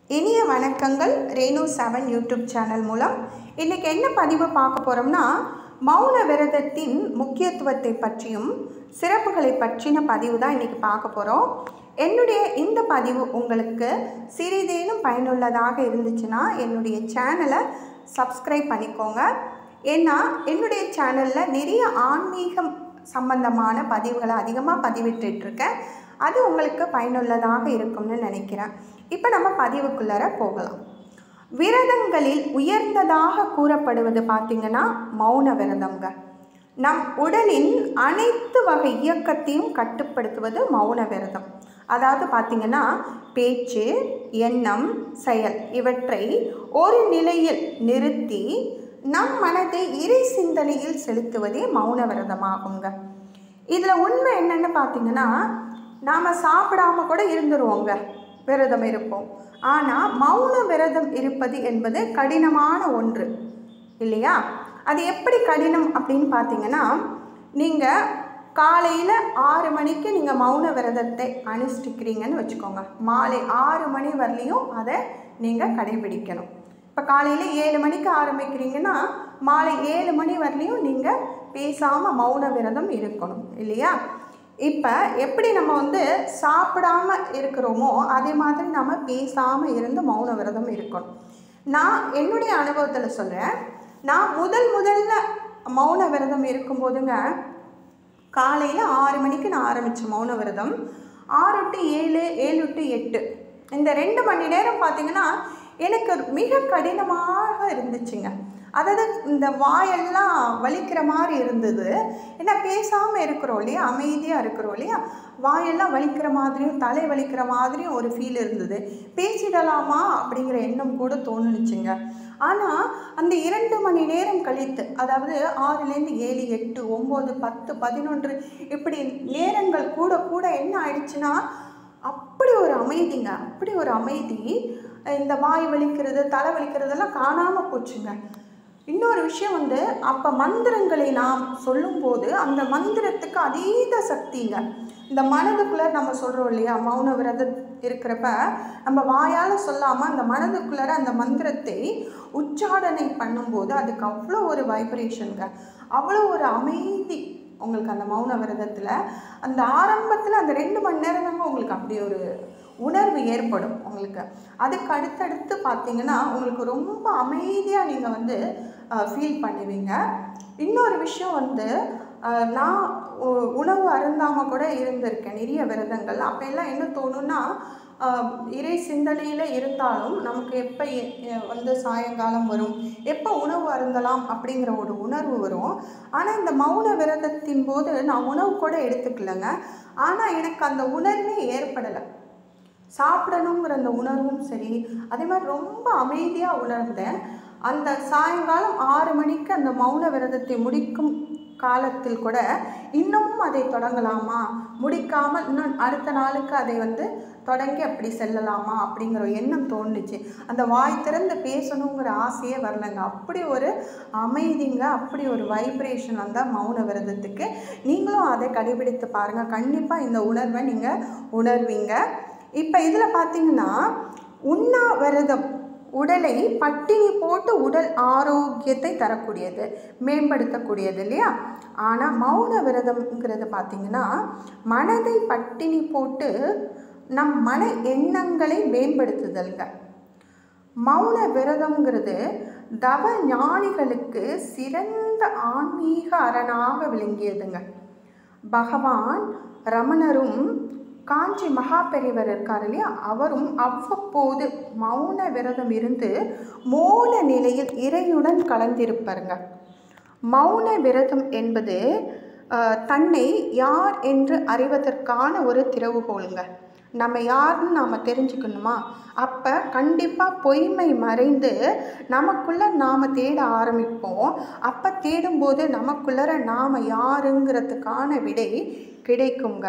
இனிய வணக்கங்கள் Renu seven YouTube channel மூலம் இன்றைக்கி என்ன பதிவு பார்க்க போகிறோம்னா மௌன விரதத்தின் முக்கியத்துவத்தை பற்றியும் சிறப்புகளை பற்றின பதிவு தான் இன்றைக்கி பார்க்க போகிறோம் என்னுடைய இந்த பதிவு உங்களுக்கு சிறிதேனும் பயனுள்ளதாக இருந்துச்சுன்னா என்னுடைய சேனலை சப்ஸ்கிரைப் பண்ணிக்கோங்க ஏன்னா என்னுடைய சேனலில் நிறைய ஆன்மீகம் சம்பந்தமான பதிவுகளை அதிகமாக பதிவிட்டுருக்கேன் அது உங்களுக்கு பயனுள்ளதாக இருக்கும்னு நினைக்கிறேன் இப்போ நம்ம பதிவுக்குள்ளார போகலாம் விரதங்களில் உயர்ந்ததாக கூறப்படுவது பார்த்திங்கன்னா மௌன விரதம்ங்க நம் உடலின் அனைத்து வகை இயக்கத்தையும் கட்டுப்படுத்துவது மௌன விரதம் அதாவது பார்த்திங்கன்னா பேச்சு எண்ணம் செயல் இவற்றை ஒரு நிலையில் நிறுத்தி நம் மனதை இறை சிந்தனையில் செலுத்துவதே மௌன விரதமாகுங்க இதில் உண்மை என்னென்னு பார்த்தீங்கன்னா நாம் சாப்பிடாம கூட இருந்துருவோங்க விரதம் இருப்போம் ஆனால் மௌன விரதம் இருப்பது என்பது கடினமான ஒன்று இல்லையா அது எப்படி கடினம் அப்படின்னு பார்த்தீங்கன்னா நீங்கள் காலையில் ஆறு மணிக்கு நீங்கள் மௌன விரதத்தை அனுஷ்டிக்கிறீங்கன்னு வச்சுக்கோங்க மாலை ஆறு மணி வரலையும் அதை நீங்கள் கடைபிடிக்கணும் இப்போ காலையில் ஏழு மணிக்கு ஆரம்பிக்கிறீங்கன்னா மாலை ஏழு மணி வரலையும் நீங்கள் பேசாமல் மௌன விரதம் இருக்கணும் இல்லையா இப்போ எப்படி நம்ம வந்து சாப்பிடாம இருக்கிறோமோ அதே மாதிரி நம்ம பேசாமல் இருந்து மௌன விரதம் இருக்கணும் நான் என்னுடைய அனுபவத்தில் சொல்கிறேன் நான் முதல் முதல்ல மௌன விரதம் இருக்கும்போதுங்க காலையில் ஆறு மணிக்கு நான் ஆரம்பித்தேன் மௌன விரதம் ஆறு டு ஏழு ஏழு டு எட்டு இந்த ரெண்டு மணி நேரம் பார்த்திங்கன்னா எனக்கு மிக கடினமாக இருந்துச்சுங்க அதாவது இந்த வாயெல்லாம் வலிக்கிற மாதிரி இருந்தது ஏன்னா பேசாமல் இருக்கிறோம் இல்லையா அமைதியாக இருக்கிறோம் இல்லையா வாயெல்லாம் வலிக்கிற மாதிரியும் தலை வலிக்கிற மாதிரியும் ஒரு ஃபீல் இருந்தது பேசிடலாமா அப்படிங்கிற எண்ணம் கூட தோணுச்சுங்க ஆனால் அந்த இரண்டு மணி நேரம் கழித்து அதாவது ஆறுலேருந்து ஏழு எட்டு ஒம்பது பத்து பதினொன்று இப்படி நேரங்கள் கூட கூட என்ன ஆயிடுச்சுன்னா அப்படி ஒரு அமைதிங்க அப்படி ஒரு அமைதி இந்த வாய் வலிக்கிறது தலை வலிக்கிறதெல்லாம் காணாமல் போச்சுங்க இன்னொரு விஷயம் வந்து அப்போ மந்திரங்களை நாம் சொல்லும்போது அந்த மந்திரத்துக்கு அதீத சக்திங்க இந்த மனதுக்குள்ளே நம்ம சொல்கிறோம் இல்லையா மௌன விரதம் இருக்கிறப்ப நம்ம வாயால் சொல்லாமல் அந்த மனதுக்குள்ளார அந்த மந்திரத்தை உச்சாடனை பண்ணும்போது அதுக்கு அவ்வளோ ஒரு வைப்ரேஷனுங்க அவ்வளோ ஒரு அமைதி உங்களுக்கு அந்த மௌன விரதத்தில் அந்த ஆரம்பத்தில் அந்த ரெண்டு மணி நேரம் தாங்க உங்களுக்கு அப்படி ஒரு உணர்வு ஏற்படும் உங்களுக்கு அதுக்கு அடுத்தடுத்து பார்த்தீங்கன்னா உங்களுக்கு ரொம்ப அமைதியாக நீங்கள் வந்து ஃபீல் பண்ணுவீங்க இன்னொரு விஷயம் வந்து நான் உணவு அருந்தாமல் கூட இருந்திருக்கேன் நிறைய விரதங்கள் அப்போ எல்லாம் என்ன தோணுன்னா இறை சிந்தனையில் இருந்தாலும் நமக்கு எப்போ வந்து சாயங்காலம் வரும் எப்போ உணவு அருந்தலாம் அப்படிங்கிற ஒரு உணர்வு வரும் ஆனால் இந்த மௌன விரதத்தின் போது நான் உணவு கூட எடுத்துக்கலைங்க ஆனால் எனக்கு அந்த உணர்வே ஏற்படலை சாப்பிடணுங்கிற அந்த உணர்வும் சரி அதே மாதிரி ரொம்ப அமைதியாக உணர்ந்தேன் அந்த சாயங்காலம் ஆறு மணிக்கு அந்த மௌன விரதத்தை முடிக்கும் காலத்தில் கூட இன்னமும் அதை தொடங்கலாமா முடிக்காமல் இன்னும் அடுத்த நாளுக்கு அதை வந்து தொடங்கி அப்படி செல்லலாமா அப்படிங்கிற எண்ணம் தோணுச்சு அந்த வாய் திறந்து பேசணுங்கிற ஆசையே வரலங்க அப்படி ஒரு அமைதிங்க அப்படி ஒரு வைப்ரேஷன் அந்த மௌன விரதத்துக்கு நீங்களும் அதை கடைபிடித்து பாருங்கள் கண்டிப்பாக இந்த உணர்வை நீங்கள் உணர்வீங்க இப்போ இதில் பார்த்தீங்கன்னா உண்ணாவிரதம் உடலை பட்டினி போட்டு உடல் ஆரோக்கியத்தை தரக்கூடியது மேம்படுத்தக்கூடியது இல்லையா ஆனால் மௌன விரதம்ங்கிறது பார்த்திங்கன்னா மனதை பட்டினி போட்டு நம் மன எண்ணங்களை மேம்படுத்துதல்ங்க மௌன விரதம்ங்கிறது தவ ஞானிகளுக்கு சிறந்த ஆன்மீக அரணாக விளங்கியதுங்க பகவான் ரமணரும் காஞ்சி மகா பெரியவர் இருக்கார் இல்லையா அவரும் அவ்வப்போது மௌன விரதம் இருந்து மௌன நிலையில் இறையுடன் கலந்திருப்பாருங்க மௌன விரதம் என்பது தன்னை யார் என்று அறிவதற்கான ஒரு திறவுகோளுங்க நம்ம யாருன்னு நாம் தெரிஞ்சுக்கணுமா அப்போ கண்டிப்பாக பொய்மை மறைந்து நமக்குள்ளே நாம் தேட ஆரம்பிப்போம் அப்போ தேடும்போது நமக்குள்ளர நாம் யாருங்கிறதுக்கான விடை கிடைக்குங்க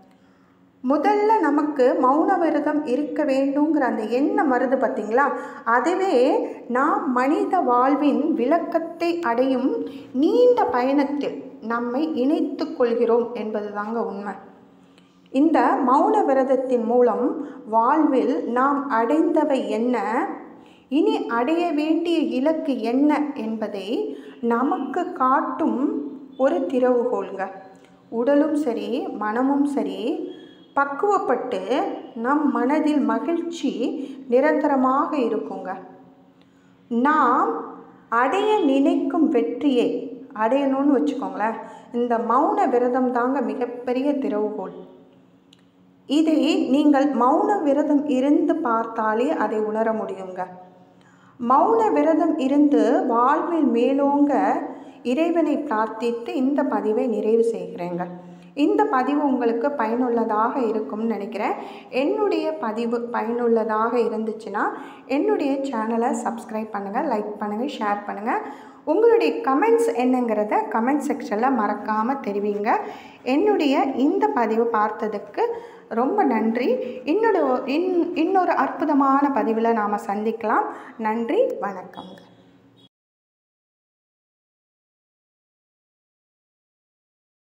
முதல்ல நமக்கு மௌன விரதம் இருக்க வேண்டுங்கிற அந்த எண்ணம் வருது பார்த்திங்களா அதுவே நாம் மனித வாழ்வின் விளக்கத்தை அடையும் நீண்ட பயணத்தில் நம்மை இணைத்து கொள்கிறோம் என்பது தாங்க உண்மை இந்த மௌன விரதத்தின் மூலம் வாழ்வில் நாம் அடைந்தவை என்ன இனி அடைய வேண்டிய இலக்கு என்ன என்பதை நமக்கு காட்டும் ஒரு திறவுகோள்ங்க உடலும் சரி மனமும் சரி பக்குவப்பட்டு நம் மனதில் மகிழ்ச்சி நிரந்தரமாக இருக்குங்க நாம் அடைய நினைக்கும் வெற்றியை அடையணும்னு வச்சுக்கோங்களேன் இந்த மௌன விரதம் தாங்க மிகப்பெரிய திறவுகோள் இதை நீங்கள் மௌன விரதம் இருந்து பார்த்தாலே அதை உணர முடியுங்க மௌன விரதம் இருந்து வாழ்வில் மேலோங்க இறைவனை பிரார்த்தித்து இந்த பதிவை நிறைவு செய்கிறேங்க இந்த பதிவு உங்களுக்கு பயனுள்ளதாக இருக்கும்னு நினைக்கிறேன் என்னுடைய பதிவு பயனுள்ளதாக இருந்துச்சுன்னா என்னுடைய சேனலை சப்ஸ்கிரைப் பண்ணுங்கள் லைக் பண்ணுங்கள் ஷேர் பண்ணுங்கள் உங்களுடைய கமெண்ட்ஸ் என்னங்கிறத கமெண்ட் செக்ஷனில் மறக்காமல் தெரிவிங்க என்னுடைய இந்த பதிவு பார்த்ததுக்கு ரொம்ப நன்றி இன்னொரு இன் இன்னொரு அற்புதமான பதிவில் நாம் சந்திக்கலாம் நன்றி வணக்கங்க